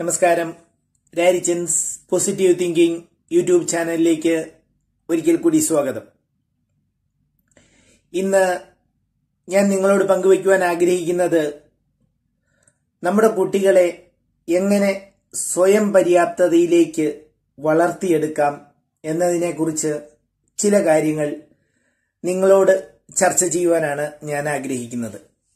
നമസ്കാരം രാരിച്ചൻസ് positive thinking YouTube ചാനലിലേക്ക് ഒരിക്കൽ കൂടി സ്വാഗതം ഇന്ന് ഞാൻ നിങ്ങളോട് പങ്കുവയ്ക്കുവാൻ ആഗ്രഹിക്കുന്നത് നമ്മുടെ കുട്ടികളെ എങ്ങനെ സ്വയം പര്യാപ്തതയിലേക്ക് വളർത്തിയെടുക്കാം എന്നതിനെക്കുറിച്ച് ചില കാര്യങ്ങൾ നിങ്ങളോട് ചർച്ച ചെയ്യുവാനാണ് ഞാൻ ആഗ്രഹിക്കുന്നത്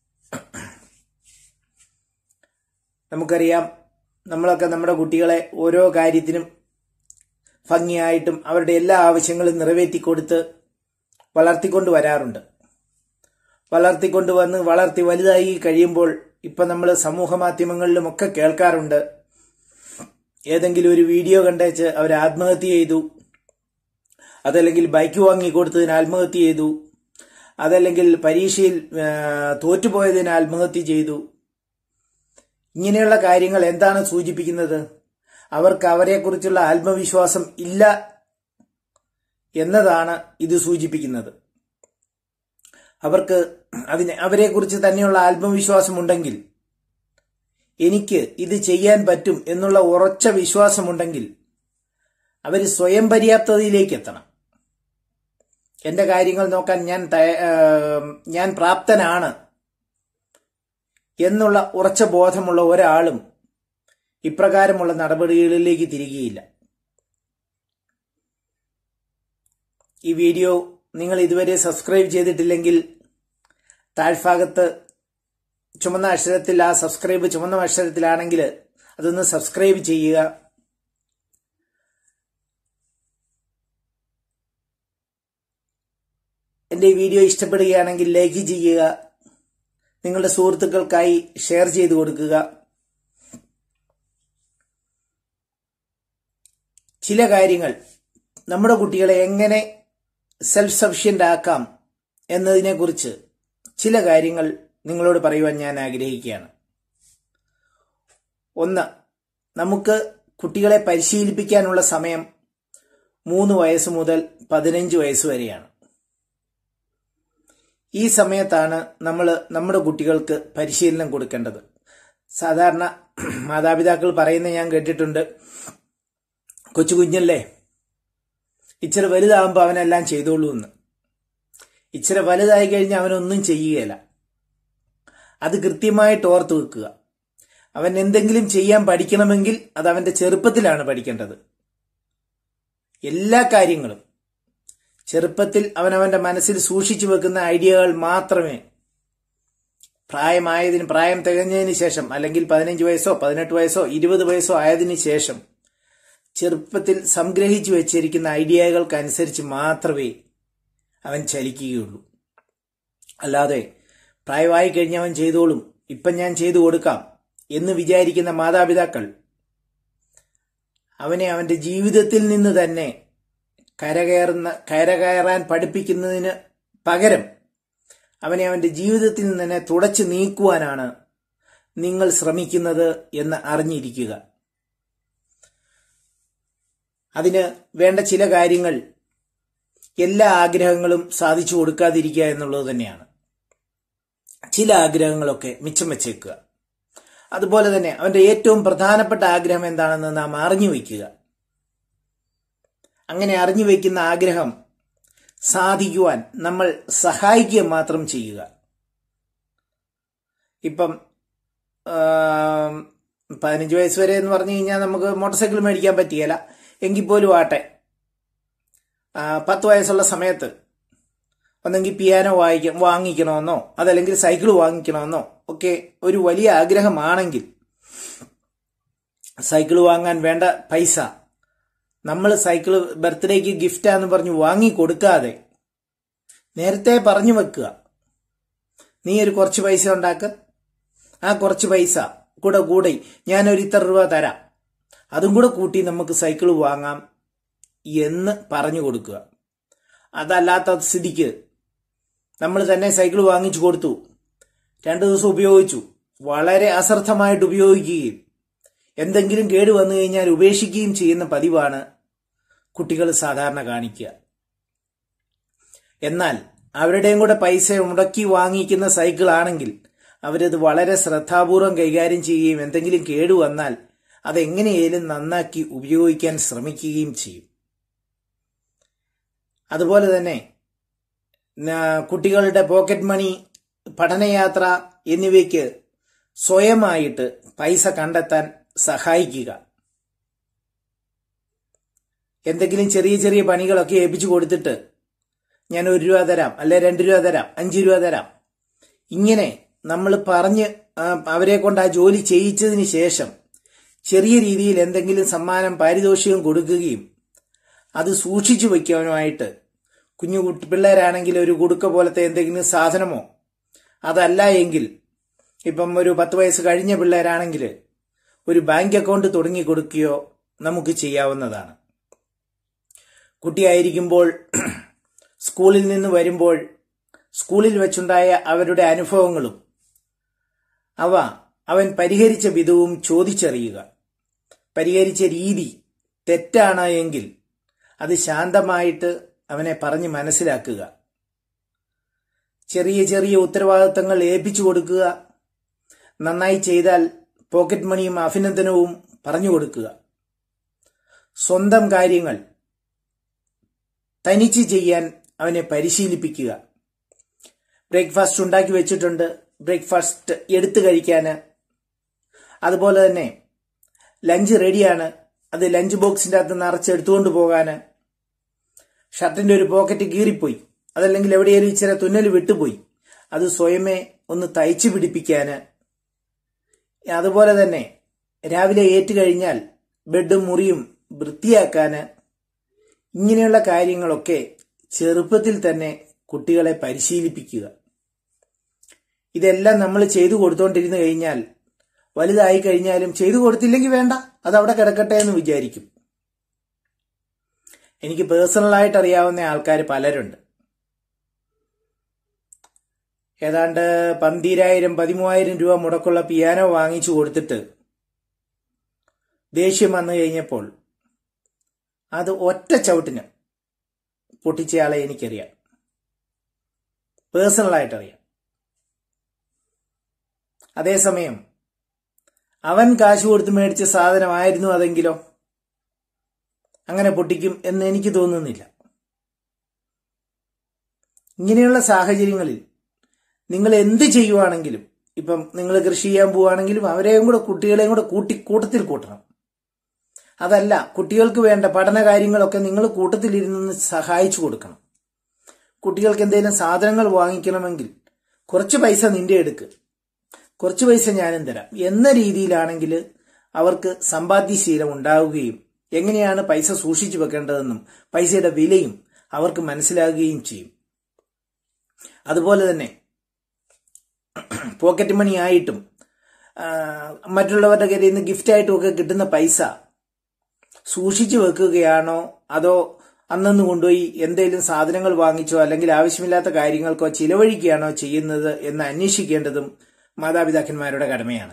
നമുക്കറിയാം നമ്മളൊക്കെ നമ്മുടെ കുട്ടികളെ ഓരോ കാര്യത്തിനും ഭംഗിയായിട്ടും അവരുടെ എല്ലാ ആവശ്യങ്ങളും നിറവേറ്റിക്കൊടുത്ത് വളർത്തിക്കൊണ്ട് വരാറുണ്ട് വളർത്തിക്കൊണ്ട് വന്ന് വളർത്തി വലുതായി കഴിയുമ്പോൾ ഇപ്പൊ നമ്മൾ സമൂഹ മാധ്യമങ്ങളിലുമൊക്കെ കേൾക്കാറുണ്ട് ഏതെങ്കിലും ഒരു വീഡിയോ കണ്ടേച്ച് അവർ ആത്മഹത്യ ചെയ്തു അതല്ലെങ്കിൽ ബൈക്ക് വാങ്ങി കൊടുത്തതിന് ആത്മഹത്യ ചെയ്തു അതല്ലെങ്കിൽ പരീക്ഷയിൽ ആ, തോറ്റുപോയതിന് ആത്മഹത്യ ചെയ്തു ഇങ്ങനെയുള്ള കാര്യങ്ങൾ എന്താണ് സൂചിപ്പിക്കുന്നത് അവർക്ക് അവരെക്കുറിച്ചുള്ള ആത്മവിശ്വാസം ഇല്ല എന്നതാണ് ഇത് സൂചിപ്പിക്കുന്നത് അവർക്ക് അതിന് അവരെക്കുറിച്ച് തന്നെയുള്ള ആത്മവിശ്വാസമുണ്ടെങ്കിൽ എനിക്ക് ഇത് ചെയ്യാൻ പറ്റും എന്നുള്ള ഉറച്ച വിശ്വാസമുണ്ടെങ്കിൽ അവർ സ്വയം പര്യാപ്തതയിലേക്ക് എത്തണം എന്റെ കാര്യങ്ങൾ നോക്കാൻ ഞാൻ തയ- ആ, ഞാൻ പ്രാപ്തനാണ് എന്നുള്ള ഉറച്ച ബോധമുള്ള ഒരാളും ഇപ്രകാരമുള്ള നടപടികളിലേക്ക് തിരികെയില്ല ഈ വീഡിയോ നിങ്ങൾ ഇതുവരെ സബ്സ്ക്രൈബ് ചെയ്തിട്ടില്ലെങ്കിൽ താഴ്ഭാഗത്ത് ചുമന്ന അക്ഷരത്തിൽ ആ സബ്സ്ക്രൈബ് ചുമന്ന അക്ഷരത്തിലാണെങ്കിൽ അതൊന്ന് സബ്സ്ക്രൈബ് ചെയ്യുക എന്റെ ഈ വീഡിയോ ഇഷ്ടപ്പെടുകയാണെങ്കിൽ ലൈക്ക് ചെയ്യുക നിങ്ങളുടെ സുഹൃത്തുക്കൾക്കായി ഷെയർ ചെയ്തു കൊടുക്കുക ചില കാര്യങ്ങൾ നമ്മുടെ കുട്ടികളെ എങ്ങനെ സെൽഫ് സഫിഷ്യന്റ് ആക്കാം എന്നതിനെക്കുറിച്ച് ചില കാര്യങ്ങൾ നിങ്ങളോട് പറയുവാൻ ഞാൻ ആഗ്രഹിക്കുകയാണ് ഒന്ന് നമുക്ക് കുട്ടികളെ പരിശീലിപ്പിക്കാനുള്ള സമയം മൂന്ന് വയസ്സ് മുതൽ പതിനഞ്ച് വയസ്സ് വരെയാണ് ഈ സമയത്താണ് നമ്മൾ നമ്മുടെ കുട്ടികൾക്ക് പരിശീലനം കൊടുക്കേണ്ടത് സാധാരണ മാതാപിതാക്കൾ പറയുന്ന ഞാൻ കേട്ടിട്ടുണ്ട് കൊച്ചു കുഞ്ഞല്ലേ ഇച്ചിരി വലുതാകുമ്പോൾ അവനെല്ലാം ചെയ്തോളൂ എന്ന് ഇച്ചിരി വലുതായി കഴിഞ്ഞാൽ അവനൊന്നും ചെയ്യുകയില്ല അത് കൃത്യമായിട്ട് ഓർത്ത് വെക്കുക അവൻ എന്തെങ്കിലും ചെയ്യാൻ പഠിക്കണമെങ്കിൽ അത് അവന്റെ ചെറുപ്പത്തിലാണ് പഠിക്കേണ്ടത് എല്ലാ കാര്യങ്ങളും ചെറുപ്പത്തിൽ അവനവന്റെ മനസ്സിൽ സൂക്ഷിച്ചു വെക്കുന്ന ഐഡിയകൾ മാത്രമേ പ്രായമായതിന് പ്രായം തികഞ്ഞതിന് ശേഷം അല്ലെങ്കിൽ പതിനഞ്ച് വയസ്സോ പതിനെട്ട് വയസ്സോ ഇരുപത് വയസ്സോ ആയതിനു ശേഷം ചെറുപ്പത്തിൽ സംഗ്രഹിച്ചു വെച്ചിരിക്കുന്ന ഐഡിയകൾക്കനുസരിച്ച് മാത്രമേ അവൻ ചലിക്കുകയുള്ളൂ അല്ലാതെ പ്രായമായി കഴിഞ്ഞവൻ ചെയ്തോളും ഇപ്പം ഞാൻ ചെയ്തു കൊടുക്കാം എന്ന് വിചാരിക്കുന്ന മാതാപിതാക്കൾ അവനെ അവന്റെ ജീവിതത്തിൽ നിന്ന് തന്നെ കരകയറുന്ന കരകയറാൻ പഠിപ്പിക്കുന്നതിന് പകരം അവനെ അവന്റെ ജീവിതത്തിൽ നിന്ന് തന്നെ തുടച്ചു നീക്കുവാനാണ് നിങ്ങൾ ശ്രമിക്കുന്നത് എന്ന് അറിഞ്ഞിരിക്കുക അതിന് വേണ്ട ചില കാര്യങ്ങൾ എല്ലാ ആഗ്രഹങ്ങളും സാധിച്ചു കൊടുക്കാതിരിക്കുക എന്നുള്ളത് തന്നെയാണ് ചില ആഗ്രഹങ്ങളൊക്കെ മിച്ചം വെച്ചേക്കുക അതുപോലെ തന്നെ അവന്റെ ഏറ്റവും പ്രധാനപ്പെട്ട ആഗ്രഹം എന്താണെന്ന് നാം അറിഞ്ഞു വയ്ക്കുക അങ്ങനെ അറിഞ്ഞു വയ്ക്കുന്ന ആഗ്രഹം സാധിക്കുവാൻ നമ്മൾ സഹായിക്കുക മാത്രം ചെയ്യുക ഇപ്പം ആം, പതിനഞ്ച് വയസ്സ് വരെ എന്ന് പറഞ്ഞു കഴിഞ്ഞാൽ നമുക്ക് മോട്ടോർ സൈക്കിൾ മേടിക്കാൻ പറ്റിയല്ല എങ്കിൽ പോലും ആട്ടെ ആ, പത്ത് വയസ്സുള്ള സമയത്ത് ഒന്നെങ്കിൽ പിയാനോ വായിക്ക വാങ്ങിക്കണമെന്നോ അതല്ലെങ്കിൽ സൈക്കിൾ വാങ്ങിക്കണമെന്നോ ഒക്കെ ഒരു വലിയ ആഗ്രഹമാണെങ്കിൽ സൈക്കിൾ വാങ്ങാൻ വേണ്ട പൈസ നമ്മൾ സൈക്കിൾ ബർത്ത്ഡേക്ക് ഗിഫ്റ്റാന്ന് പറഞ്ഞ് വാങ്ങി കൊടുക്കാതെ നേരത്തെ പറഞ്ഞു വെക്കുക നീ ഒരു കുറച്ച് പൈസ ഉണ്ടാക്ക ആ കുറച്ച് പൈസ കൂടെ കൂടെ ഞാനൊരു ഇത്ര രൂപ തരാം അതും കൂടെ കൂട്ടി നമുക്ക് സൈക്കിൾ വാങ്ങാം എന്ന് പറഞ്ഞു കൊടുക്കുക അതല്ലാത്ത സ്ഥിതിക്ക് നമ്മൾ തന്നെ സൈക്കിൾ വാങ്ങിച്ചു കൊടുത്തു രണ്ടു ദിവസം ഉപയോഗിച്ചു വളരെ അശ്രദ്ധമായിട്ട് ഉപയോഗിക്കുകയും എന്തെങ്കിലും കേട് വന്നു കഴിഞ്ഞാൽ ഉപേക്ഷിക്കുകയും ചെയ്യുന്ന പതിവാണ് കുട്ടികൾ സാധാരണ കാണിക്കുക എന്നാൽ അവരുടെയും കൂടെ പൈസ മുടക്കി വാങ്ങിക്കുന്ന സൈക്കിൾ ആണെങ്കിൽ അവരത് വളരെ ശ്രദ്ധാപൂർവം കൈകാര്യം ചെയ്യുകയും എന്തെങ്കിലും കേടുവന്നാൽ അതെങ്ങനെയായാലും നന്നാക്കി ഉപയോഗിക്കാൻ ശ്രമിക്കുകയും ചെയ്യും അതുപോലെ തന്നെ ന- കുട്ടികളുടെ പോക്കറ്റ് മണി പഠനയാത്ര എന്നിവയ്ക്ക് സ്വയമായിട്ട് പൈസ കണ്ടെത്താൻ സഹായിക്കുക എന്തെങ്കിലും ചെറിയ ചെറിയ പണികളൊക്കെ ഏൽപ്പിച്ചു കൊടുത്തിട്ട് ഞാൻ ഒരു രൂപ തരാം അല്ലെ രണ്ട് രൂപ തരാം അഞ്ച് രൂപ തരാം ഇങ്ങനെ നമ്മൾ പറഞ്ഞ് ആ, അവരെ കൊണ്ട് ആ ജോലി ചെയ്യിച്ചതിന് ശേഷം ചെറിയ രീതിയിൽ എന്തെങ്കിലും സമ്മാനം പാരിതോഷികം കൊടുക്കുകയും അത് സൂക്ഷിച്ചു വയ്ക്കാനുമായിട്ട് കുഞ്ഞു കുട്ടി പിള്ളേരാണെങ്കിൽ ഒരു കുടുക്ക പോലത്തെ എന്തെങ്കിലും സാധനമോ അതല്ല എങ്കിൽ ഇപ്പം ഒരു പത്ത് വയസ്സ് കഴിഞ്ഞ പിള്ളേരാണെങ്കിൽ ഒരു ബാങ്ക് അക്കൗണ്ട് തുടങ്ങി കൊടുക്കുകയോ നമുക്ക് ചെയ്യാവുന്നതാണ് കുട്ടിയായിരിക്കുമ്പോൾ സ്കൂളിൽ നിന്ന് വരുമ്പോൾ സ്കൂളിൽ വെച്ചുണ്ടായ അവരുടെ അനുഭവങ്ങളും അവ അവൻ പരിഹരിച്ച വിധവും ചോദിച്ചറിയുക പരിഹരിച്ച രീതി തെറ്റാണ് എങ്കിൽ അത് ശാന്തമായിട്ട് അവനെ പറഞ്ഞ് മനസ്സിലാക്കുക ചെറിയ ചെറിയ ഉത്തരവാദിത്തങ്ങൾ ഏൽപ്പിച്ചു കൊടുക്കുക നന്നായി ചെയ്താൽ പോക്കറ്റ് മണിയും അഭിനന്ദനവും പറഞ്ഞു കൊടുക്കുക സ്വന്തം കാര്യങ്ങൾ തനിച്ച് ചെയ്യാൻ അവനെ പരിശീലിപ്പിക്കുക ബ്രേക്ക്ഫാസ്റ്റ് ഉണ്ടാക്കി വെച്ചിട്ടുണ്ട് ബ്രേക്ക്ഫാസ്റ്റ് എടുത്തു കഴിക്കാന് അതുപോലെ തന്നെ ലഞ്ച് റെഡിയാണ് അത് ലഞ്ച് ബോക്സിന്റെ അകത്ത് നിറച്ച് എടുത്തുകൊണ്ട് പോകാന് ഷർട്ടിന്റെ ഒരു പോക്കറ്റ് കീറിപ്പോയി അതല്ലെങ്കിൽ എവിടെയെങ്കിലും ഇച്ചിരി തുന്നൽ വിട്ടുപോയി അത് സ്വയമേ ഒന്ന് തയ്ച്ചു പിടിപ്പിക്കാന് അതുപോലെ തന്നെ രാവിലെ ഏറ്റു കഴിഞ്ഞാൽ ബെഡും മുറിയും വൃത്തിയാക്കാന് ഇങ്ങനെയുള്ള കാര്യങ്ങളൊക്കെ ചെറുപ്പത്തിൽ തന്നെ കുട്ടികളെ പരിശീലിപ്പിക്കുക ഇതെല്ലാം നമ്മൾ ചെയ്തു കൊടുത്തോണ്ടിരുന്നു കഴിഞ്ഞാൽ വലുതായി കഴിഞ്ഞാലും ചെയ്തു കൊടുത്തില്ലെങ്കിൽ വേണ്ട അത് അവിടെ കിടക്കട്ടെ എന്ന് വിചാരിക്കും എനിക്ക് പേഴ്സണലായിട്ട് അറിയാവുന്ന ആൾക്കാർ പലരുണ്ട് ഏതാണ്ട് പന്തീരായിരം പതിമൂവായിരം രൂപ മുടക്കുള്ള പിയാനോ വാങ്ങിച്ചു കൊടുത്തിട്ട് ദേഷ്യം വന്നു കഴിഞ്ഞപ്പോൾ അത് ഒറ്റ ചവിട്ടിന് പൊട്ടിച്ചയാളെ എനിക്കറിയാം പേഴ്സണലായിട്ട് അറിയാം അതേസമയം അവൻ കാശ് കൊടുത്ത് മേടിച്ച സാധനമായിരുന്നു അതെങ്കിലോ അങ്ങനെ പൊട്ടിക്കും എന്ന് എനിക്ക് തോന്നുന്നില്ല ഇങ്ങനെയുള്ള സാഹചര്യങ്ങളിൽ നിങ്ങൾ എന്ത് ചെയ്യുവാണെങ്കിലും ഇപ്പം നിങ്ങൾ കൃഷി ചെയ്യാൻ പോവുകയാണെങ്കിലും അവരെയും കൂടെ കുട്ടികളെയും കൂടെ കൂട്ടി കൂട്ടത്തിൽ കൂട്ടണം അതല്ല കുട്ടികൾക്ക് വേണ്ട പഠന കാര്യങ്ങളൊക്കെ നിങ്ങൾ കൂട്ടത്തിലിരുന്ന് സഹായിച്ചു കൊടുക്കണം കുട്ടികൾക്ക് എന്തെങ്കിലും സാധനങ്ങൾ വാങ്ങിക്കണമെങ്കിൽ കുറച്ച് പൈസ നിന്റെ എടുക്ക് കുറച്ച് പൈസ ഞാനും തരാം എന്ന രീതിയിലാണെങ്കിൽ അവർക്ക് സമ്പാദ്യശീലം ഉണ്ടാവുകയും എങ്ങനെയാണ് പൈസ സൂക്ഷിച്ചു വെക്കേണ്ടതെന്നും പൈസയുടെ വിലയും അവർക്ക് മനസ്സിലാകുകയും ചെയ്യും അതുപോലെ തന്നെ പോക്കറ്റ് മണി ആയിട്ടും ആ, മറ്റുള്ളവരുടെ കയ്യിൽ നിന്ന് ഗിഫ്റ്റായിട്ടും ഒക്കെ കിട്ടുന്ന പൈസ സൂക്ഷിച്ചു വെക്കുകയാണോ അതോ അന്നന്ന് കൊണ്ടുപോയി എന്തെങ്കിലും സാധനങ്ങൾ വാങ്ങിച്ചോ അല്ലെങ്കിൽ ആവശ്യമില്ലാത്ത കാര്യങ്ങൾക്കോ ചിലവഴിക്കുകയാണോ ചെയ്യുന്നത് എന്ന് അന്വേഷിക്കേണ്ടതും മാതാപിതാക്കന്മാരുടെ കടമയാണ്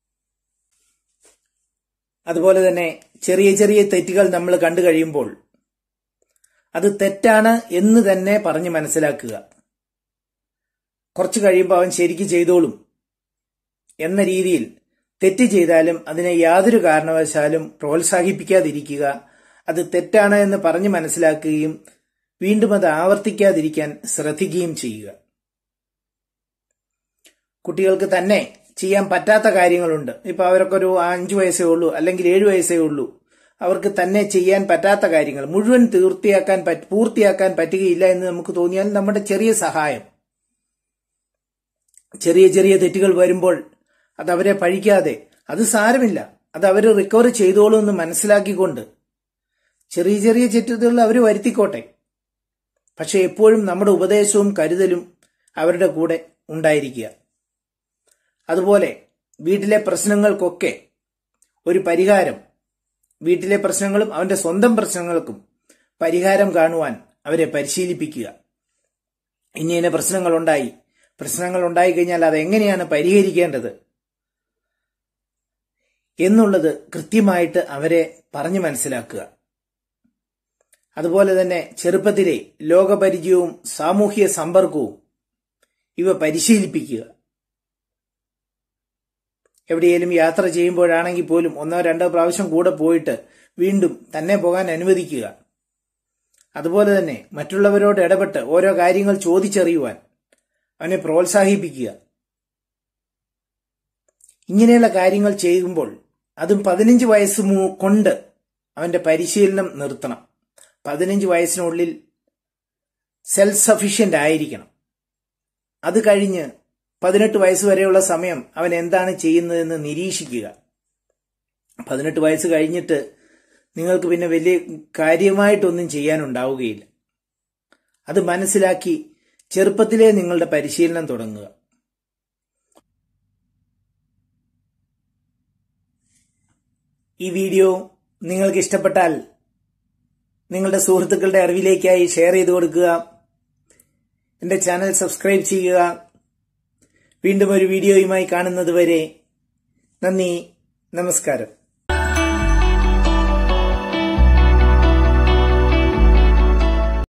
അതുപോലെ തന്നെ ചെറിയ ചെറിയ തെറ്റുകൾ നമ്മൾ കണ്ടു കഴിയുമ്പോൾ അത് തെറ്റാണ് എന്ന് തന്നെ പറഞ്ഞ് മനസ്സിലാക്കുക കുറച്ച് കഴിയുമ്പോൾ അവൻ ശരിക്ക് ചെയ്തോളും എന്ന രീതിയിൽ തെറ്റ് ചെയ്താലും അതിനെ യാതൊരു കാരണവശാലും പ്രോത്സാഹിപ്പിക്കാതിരിക്കുക അത് തെറ്റാണ് എന്ന് പറഞ്ഞ് മനസ്സിലാക്കുകയും വീണ്ടും അത് ആവർത്തിക്കാതിരിക്കാൻ ശ്രദ്ധിക്കുകയും ചെയ്യുക കുട്ടികൾക്ക് തന്നെ ചെയ്യാൻ പറ്റാത്ത കാര്യങ്ങളുണ്ട് ഇപ്പൊ അവർക്കൊരു ഒരു അഞ്ചു വയസ്സേ ഉള്ളൂ അല്ലെങ്കിൽ ഏഴു വയസ്സേ ഉള്ളൂ അവർക്ക് തന്നെ ചെയ്യാൻ പറ്റാത്ത കാര്യങ്ങൾ മുഴുവൻ തീർത്തിയാക്കാൻ പറ്റ പൂർത്തിയാക്കാൻ പറ്റുകയില്ല എന്ന് നമുക്ക് തോന്നിയാൽ നമ്മുടെ ചെറിയ സഹായം ചെറിയ ചെറിയ തെറ്റുകൾ വരുമ്പോൾ അത് അവരെ പഴിക്കാതെ അത് സാരമില്ല അത് അവർ റിക്കവർ ചെയ്തോളൂ എന്ന് മനസ്സിലാക്കിക്കൊണ്ട് ചെറിയ ചെറിയ തെറ്റുകൾ അവർ വരുത്തിക്കോട്ടെ പക്ഷെ എപ്പോഴും നമ്മുടെ ഉപദേശവും കരുതലും അവരുടെ കൂടെ ഉണ്ടായിരിക്കുക അതുപോലെ വീട്ടിലെ പ്രശ്നങ്ങൾക്കൊക്കെ ഒരു പരിഹാരം വീട്ടിലെ പ്രശ്നങ്ങളും അവന്റെ സ്വന്തം പ്രശ്നങ്ങൾക്കും പരിഹാരം കാണുവാൻ അവരെ പരിശീലിപ്പിക്കുക ഇനി ഇങ്ങനെ പ്രശ്നങ്ങൾ ഉണ്ടായി പ്രശ്നങ്ങൾ ഉണ്ടായി കഴിഞ്ഞാൽ അത് എങ്ങനെയാണ് പരിഹരിക്കേണ്ടത് എന്നുള്ളത് കൃത്യമായിട്ട് അവരെ പറഞ്ഞു മനസ്സിലാക്കുക അതുപോലെ തന്നെ ചെറുപ്പത്തിലെ ലോകപരിചയവും സാമൂഹ്യ സമ്പർക്കവും ഇവ പരിശീലിപ്പിക്കുക എവിടെയെങ്കിലും യാത്ര ചെയ്യുമ്പോഴാണെങ്കിൽ പോലും ഒന്നോ രണ്ടോ പ്രാവശ്യം കൂടെ പോയിട്ട് വീണ്ടും തന്നെ പോകാൻ അനുവദിക്കുക അതുപോലെ തന്നെ മറ്റുള്ളവരോട് ഇടപെട്ട് ഓരോ കാര്യങ്ങൾ ചോദിച്ചറിയുവാൻ അവനെ പ്രോത്സാഹിപ്പിക്കുക ഇങ്ങനെയുള്ള കാര്യങ്ങൾ ചെയ്യുമ്പോൾ അതും പതിനഞ്ച് വയസ്സ് മു- കൊണ്ട് അവന്റെ പരിശീലനം നിർത്തണം പതിനഞ്ച് വയസ്സിനുള്ളിൽ സെൽഫ് സഫീഷ്യന്റ് ആയിരിക്കണം അത് കഴിഞ്ഞ് പതിനെട്ട് വയസ്സ് വരെയുള്ള സമയം അവൻ എന്താണ് ചെയ്യുന്നതെന്ന് നിരീക്ഷിക്കുക പതിനെട്ട് വയസ്സ് കഴിഞ്ഞിട്ട് നിങ്ങൾക്ക് പിന്നെ വലിയ കാര്യമായിട്ടൊന്നും ചെയ്യാനുണ്ടാവുകയില്ല അത് മനസ്സിലാക്കി ചെറുപ്പത്തിലേ നിങ്ങളുടെ പരിശീലനം തുടങ്ങുക ഈ വീഡിയോ നിങ്ങൾക്ക് ഇഷ്ടപ്പെട്ടാൽ നിങ്ങളുടെ സുഹൃത്തുക്കളുടെ അറിവിലേക്കായി ഷെയർ ചെയ്ത് കൊടുക്കുക എന്റെ ചാനൽ സബ്സ്ക്രൈബ് ചെയ്യുക വീണ്ടും ഒരു വീഡിയോയുമായി കാണുന്നത് വരെ നന്ദി നമസ്കാരം